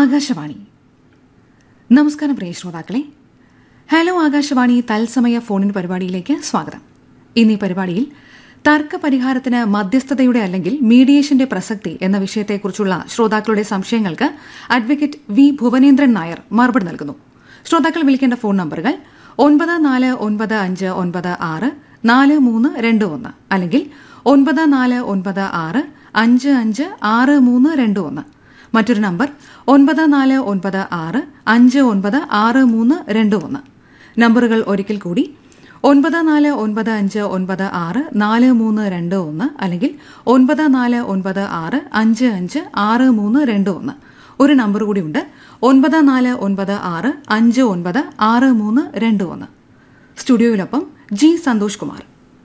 ആകാശവാണി നമസ്കാരം പ്രിയ ശ്രോതാക്കളെ ഹലോ ആകാശവാണി തത്സമയ ഫോണിൻ പരിപാടിയിലേക്ക് സ്വാഗതം ഇന്ന് ഈ പരിപാടിയിൽ തർക്ക പരിഹാരത്തിന് മധ്യസ്ഥതയുടെ അല്ലെങ്കിൽ മീഡിയേഷന്റെ പ്രസക്തി എന്ന വിഷയത്തെക്കുറിച്ചുള്ള ശ്രോതാക്കളുടെ സംശയങ്ങൾക്ക് അഡ്വക്കേറ്റ് വി ഭുവനേന്ദ്രൻ നായർ മറുപടി നൽകുന്നു ശ്രോതാക്കൾ വിളിക്കേണ്ട ഫോൺ നമ്പറുകൾ ഒൻപത് നാല് ഒൻപത് അഞ്ച് ഒൻപത് ആറ് നാല് മൂന്ന് രണ്ട് ഒന്ന് അല്ലെങ്കിൽ ഒൻപത് നാല് ഒൻപത് ആറ് അഞ്ച് അഞ്ച് ആറ് മൂന്ന് രണ്ട് ഒന്ന് മറ്റൊരു നമ്പർ ഒൻപത് നാല് ഒൻപത് ആറ് അഞ്ച് ഒൻപത് ആറ് മൂന്ന് രണ്ട് ഒന്ന് നമ്പറുകൾ ഒരിക്കൽ കൂടി ഒൻപത് നാല് ഒൻപത് അഞ്ച് ഒൻപത് ആറ് നാല് മൂന്ന് രണ്ട് ഒന്ന് അല്ലെങ്കിൽ ഒൻപത് നാല് ഒൻപത് ആറ് അഞ്ച് അഞ്ച് ആറ് മൂന്ന് രണ്ട് ഒന്ന് ഒരു നമ്പർ കൂടിയുണ്ട് ഒൻപത് നാല് ഒൻപത് ആറ് അഞ്ച് ഒൻപത് ആറ് മൂന്ന് രണ്ട് ഒന്ന് സ്റ്റുഡിയോയിലൊപ്പം ജി സന്തോഷ് കുമാർ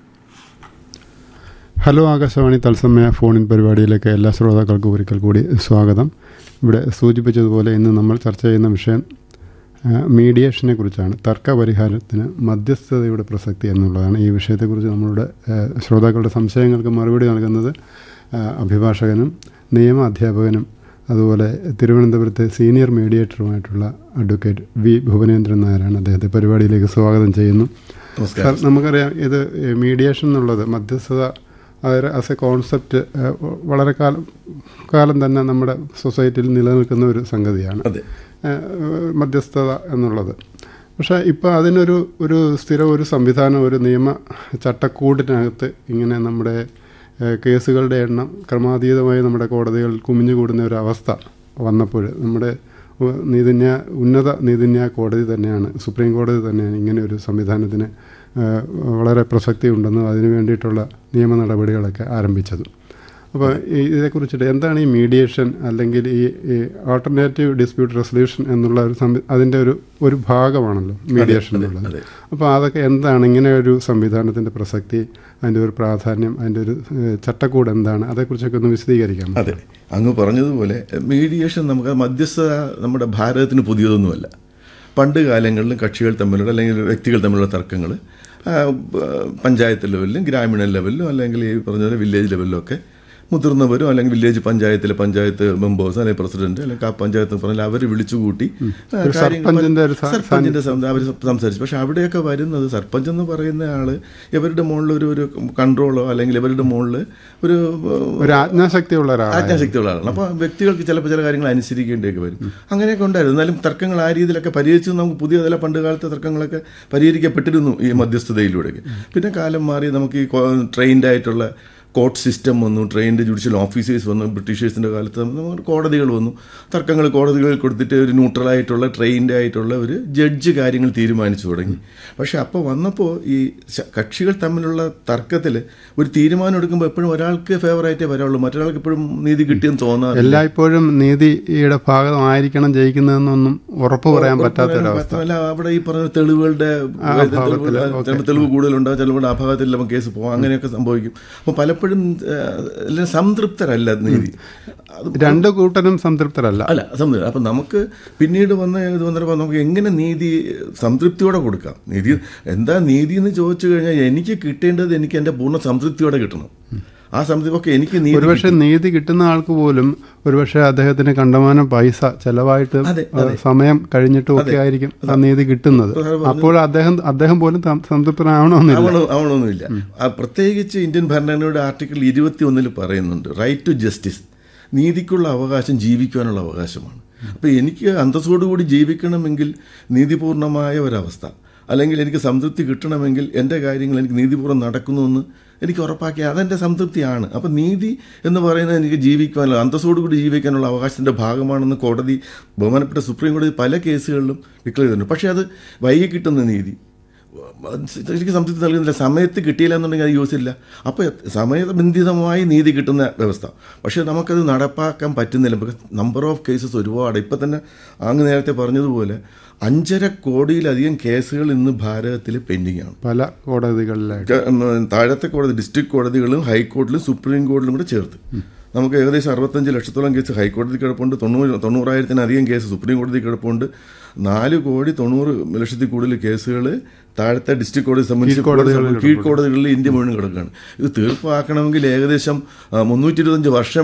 ഹലോ ആകാശവാണി തത്സമയ ഫോണിൻ പരിപാടിയിലേക്ക് എല്ലാ ശ്രോതാക്കൾക്കും ഒരിക്കൽ കൂടി സ്വാഗതം ഇവിടെ സൂചിപ്പിച്ചതുപോലെ ഇന്ന് നമ്മൾ ചർച്ച ചെയ്യുന്ന വിഷയം ആ, മീഡിയേഷനെ കുറിച്ചാണ് തർക്ക പരിഹാരത്തിന് മധ്യസ്ഥതയുടെ പ്രസക്തി എന്നുള്ളതാണ് ഈ വിഷയത്തെക്കുറിച്ച് നമ്മളുടെ ആ, ശ്രോതാക്കളുടെ സംശയങ്ങൾക്ക് മറുപടി നൽകുന്നത് ആ, അഭിഭാഷകനും നിയമ അധ്യാപകനും അതുപോലെ തിരുവനന്തപുരത്തെ സീനിയർ മീഡിയേറ്ററുമായിട്ടുള്ള അഡ്വക്കേറ്റ് വി ഭുവനേന്ദ്രൻ നായരാണ് അദ്ദേഹത്തെ പരിപാടിയിലേക്ക് സ്വാഗതം ചെയ്യുന്നു സാർ നമുക്കറിയാം ഇത് മീഡിയേഷൻ എന്നുള്ളത് മധ്യസ്ഥത ആസ് എ കോൺസെപ്റ്റ് വളരെ കാലം കാലം തന്നെ നമ്മുടെ സൊസൈറ്റിയിൽ നിലനിൽക്കുന്ന ഒരു സംഗതിയാണ് അതെ ഏഹ് മധ്യസ്ഥത എന്നുള്ളത് പക്ഷേ ഇപ്പോൾ അതിനൊരു ഒരു സ്ഥിര ഒരു സംവിധാനം ഒരു നിയമ ചട്ടക്കൂടിനകത്ത് ഇങ്ങനെ നമ്മുടെ ഏഹ് കേസുകളുടെ എണ്ണം ക്രമാതീതമായി നമ്മുടെ കോടതികളിൽ കുമിഞ്ഞുകൂടുന്ന ഒരു അവസ്ഥ വന്നപ്പോൾ നമ്മുടെ ഉ- നീതിന്യായ ഉന്നത നീതിന്യായ കോടതി തന്നെയാണ് സുപ്രീം കോടതി തന്നെയാണ് ഇങ്ങനെ ഒരു സംവിധാനത്തിന് ഏഹ് വളരെ പ്രസക്തി ഉണ്ടെന്നും അതിനു വേണ്ടിയിട്ടുള്ള നിയമ നടപടികളൊക്കെ ആരംഭിച്ചത് അപ്പോൾ ഈ ഇതേക്കുറിച്ചിട്ട് എന്താണ് ഈ മീഡിയേഷൻ അല്ലെങ്കിൽ ഈ ഈ ആൾട്ടർനേറ്റീവ് ഡിസ്പ്യൂട്ട് റെസൊല്യൂഷൻ എന്നുള്ള ഒരു സംവി അതിൻ്റെ ഒരു ഒരു ഭാഗമാണല്ലോ മീഡിയേഷൻ അതെ, എന്നുള്ളത് അതെ. അപ്പോൾ അതൊക്കെ എന്താണ് ഇങ്ങനെ ഒരു സംവിധാനത്തിൻ്റെ പ്രസക്തി അതിൻ്റെ ഒരു പ്രാധാന്യം അതിൻ്റെ ഒരു ഏഹ്, ചട്ടക്കൂട് എന്താണ് അതേക്കുറിച്ചൊക്കെ ഒന്ന് വിശദീകരിക്കാം അതെ അങ്ങ് പറഞ്ഞതുപോലെ മീഡിയേഷൻ നമുക്ക് മധ്യസ്ഥത നമ്മുടെ ഭാരതത്തിന് പുതിയതൊന്നുമല്ല പണ്ട് കാലങ്ങളിലും കക്ഷികൾ തമ്മിലുള്ള അല്ലെങ്കിൽ വ്യക്തികൾ തമ്മിലുള്ള തർക്കങ്ങൾ പഞ്ചായത്ത് ലെവലിലും ഗ്രാമീണ ലെവലിലും അല്ലെങ്കിൽ ഈ പറഞ്ഞ പോലെ വില്ലേജ് ലെവലിലും ഒക്കെ മുതിർന്നവരും അല്ലെങ്കിൽ വില്ലേജ് പഞ്ചായത്തിലെ പഞ്ചായത്ത് മെമ്പേഴ്സ് അല്ലെങ്കിൽ പ്രസിഡന്റ് അല്ലെങ്കിൽ ആ പഞ്ചായത്ത് പറഞ്ഞാൽ അവർ വിളിച്ചുകൂട്ടി ആ, ഒരു കാര്യങ്ങൾ സർപ്പഞ്ചിന്റെ ഒരു സ- സർപ്പഞ്ചിന്റെ അവർ സംസാരിച്ചു പക്ഷെ അവിടെയൊക്കെ വരുന്നത് സർപ്പഞ്ച് എന്ന് പറയുന്ന ആള് ഇവരുടെ മുകളിൽ ഒരു ഒരു കൺട്രോളോ അല്ലെങ്കിൽ ഇവരുടെ മുകളിൽ ഒരു ഒരു ആജ്ഞാശക്തിയുള്ള ഒരാളാണ് ആജ്ഞാശക്തിയുള്ള ആളാണ് അപ്പോൾ വ്യക്തികൾക്ക് ചിലപ്പോൾ ചില കാര്യങ്ങൾ അനുസരിക്കേണ്ടിയൊക്കെ വരും അങ്ങനെയൊക്കെ ഉണ്ടായിരുന്നു എന്നാലും തർക്കങ്ങൾ ആ രീതിയിലൊക്കെ പരിഹരിച്ചു നമുക്ക് പുതിയ ചില പണ്ട് കാലത്തെ തർക്കങ്ങളൊക്കെ പരിഹരിക്കപ്പെട്ടിരുന്നു ഈ മധ്യസ്ഥതയിലൂടെയൊക്കെ പിന്നെ കാലം മാറി നമുക്ക് ഈ ട്രെയിൻഡ് ആയിട്ടുള്ള കോർട്ട് സിസ്റ്റം വന്നു ട്രെയിൻഡ് ജുഡീഷ്യൽ ഓഫീസേഴ്സ് വന്നു ബ്രിട്ടീഷേഴ്സിൻ്റെ കാലത്ത് നമുക്ക് കോടതികൾ വന്നു തർക്കങ്ങൾ കോടതികളിൽ കൊടുത്തിട്ട് ഒരു ന്യൂട്രലായിട്ടുള്ള ട്രെയിൻഡ് ആയിട്ടുള്ള ഒരു ജഡ്ജ് കാര്യങ്ങൾ തീരുമാനിച്ചു തുടങ്ങി പക്ഷെ അപ്പോൾ വന്നപ്പോൾ ഈ ശ- കക്ഷികൾ തമ്മിലുള്ള തർക്കത്തിൽ ഒരു തീരുമാനം എടുക്കുമ്പോൾ എപ്പോഴും ഒരാൾക്ക് ഫേവറായിട്ടേ വരാവുള്ളൂ മറ്റൊരാൾക്ക് എപ്പോഴും നീതി കിട്ടിയെന്ന് തോന്നാറില്ല എല്ലായ്പ്പോഴും നീതിയുടെ ഭാഗമായിരിക്കണം ജയിക്കുന്നതെന്നൊന്നും ഉറപ്പ് പറയാൻ പറ്റാത്തൊരവസ്ഥ മാത്രമല്ല അവിടെ ഈ പറഞ്ഞ തെളിവുകളുടെ തെളിവ് തെളിവ് കൂടുതലുണ്ടാകും ചിലപ്പോൾ അഭാഗത്തിൽ നമുക്ക് കേസ് പോകാം അങ്ങനെയൊക്കെ സംഭവിക്കും അപ്പോൾ പലപ്പോഴും ആ, എല്ലാം സംതൃപ്തരല്ല നീതി അത് രണ്ട് കൂട്ടരും സംതൃപ്തരല്ല അല്ല സംതൃപ്തി അപ്പം നമുക്ക് പിന്നീട് വന്ന ഇത് വന്നപ്പോൾ നമുക്ക് എങ്ങനെ നീതി സംതൃപ്തിയോടെ കൊടുക്കാം നീതി എന്താ നീതി എന്ന് ചോദിച്ചു കഴിഞ്ഞാൽ എനിക്ക് കിട്ടേണ്ടത് എനിക്ക് എൻ്റെ പൂർണ്ണ സംതൃപ്തിയോടെ കിട്ടണം ആ സംതൃപ്തി ഒക്കെ എനിക്ക് നീതി ഒരുപക്ഷെ നീതി കിട്ടുന്ന ആൾക്ക് പോലും ഒരുപക്ഷെ അദ്ദേഹത്തിന് കണ്ടമാനം പൈസ ചെലവായിട്ട് അതെ, ഏഹ്, സമയം കഴിഞ്ഞിട്ടും ഒക്കെ ആയിരിക്കും ആ നീതി കിട്ടുന്നത് അപ്പോൾ അദ്ദേഹം അദ്ദേഹം പോലും സം- സംതൃപ്തനാവണമെന്നില്ല ആവണോ ആവണമെന്നില്ല ആ പ്രത്യേകിച്ച് ഇന്ത്യൻ ഭരണഘടനയുടെ ആർട്ടിക്കിൾ ഇരുപത്തി ഒന്നിൽ പറയുന്നുണ്ട് റൈറ്റ് ടു ജസ്റ്റിസ് നീതിക്കുള്ള അവകാശം ജീവിക്കുവാനുള്ള അവകാശമാണ് അപ്പോൾ എനിക്ക് അന്തസ്സോടുകൂടി ജീവിക്കണമെങ്കിൽ നീതിപൂർണമായ ഒരവസ്ഥ അല്ലെങ്കിൽ എനിക്ക് സംതൃപ്തി കിട്ടണമെങ്കിൽ എൻ്റെ കാര്യങ്ങൾ എനിക്ക് നീതിപൂർവ്വം നടക്കുന്നുവെന്ന് എനിക്ക് ഉറപ്പാക്കി അതെൻ്റെ സംതൃപ്തിയാണ് അപ്പം നീതി എന്ന് പറയുന്നത് എനിക്ക് ജീവിക്കുവാനുള്ള അന്തസ്സോടുകൂടി ജീവിക്കാനുള്ള അവകാശത്തിൻ്റെ ഭാഗമാണെന്ന് കോടതി ബഹുമാനപ്പെട്ട സുപ്രീം കോടതി പല കേസുകളിലും ഡിക്ലെയർ ചെയ്തിട്ടുണ്ട് പക്ഷേ അത് വൈകി കിട്ടുന്ന നീതി എനിക്ക് സംതൃപ്തി നൽകുന്നില്ല സമയത്ത് കിട്ടിയില്ല എന്നുണ്ടെങ്കിൽ അത് യൂസ് ഇല്ല അപ്പോൾ സമയബന്ധിതമായി നീതി കിട്ടുന്ന വ്യവസ്ഥ പക്ഷേ നമുക്കത് നടപ്പാക്കാൻ പറ്റുന്നില്ല ബിക്കോസ് നമ്പർ ഓഫ് കേസസ് ഒരുപാട് ഇപ്പം തന്നെ അങ്ങ് നേരത്തെ പറഞ്ഞതുപോലെ അഞ്ചര കോടിയിലധികം കേസുകൾ ഇന്ന് ഭാരതത്തിൽ പെൻഡിംഗ് ആണ് പല കോടതികളിലായിട്ട് ക- ഉം, താഴത്തെ കോടതി ഡിസ്ട്രിക്ട് കോടതികളും ഹൈക്കോടതിയിലും സുപ്രീം കോടതിയിലും കൂടെ ചേർത്ത് നമുക്ക് ഏകദേശം അറുപത്തഞ്ച് ലക്ഷത്തോളം കേസ് ഹൈക്കോടതി കിടപ്പുണ്ട് തൊണ്ണൂറ് തൊണ്ണൂറായിരത്തിലധികം കേസ് സുപ്രീം കോടതി കിടപ്പുണ്ട് നാല് കോടി തൊണ്ണൂറ് ലക്ഷത്തിൽ കൂടുതൽ കേസുകൾ താഴത്തെ ഡിസ്ട്രിക്ട് കോടതി സംബന്ധിച്ച് കീഴ്ക്കോടതികളിൽ കീഴ്ക്കോടതികളിൽ ഇന്ത്യ മുഴുവൻ കിടക്കുകയാണ് ഇത് തീർപ്പാക്കണമെങ്കിൽ ഏകദേശം മുന്നൂറ്റി ഇരുപത്തഞ്ച് വർഷം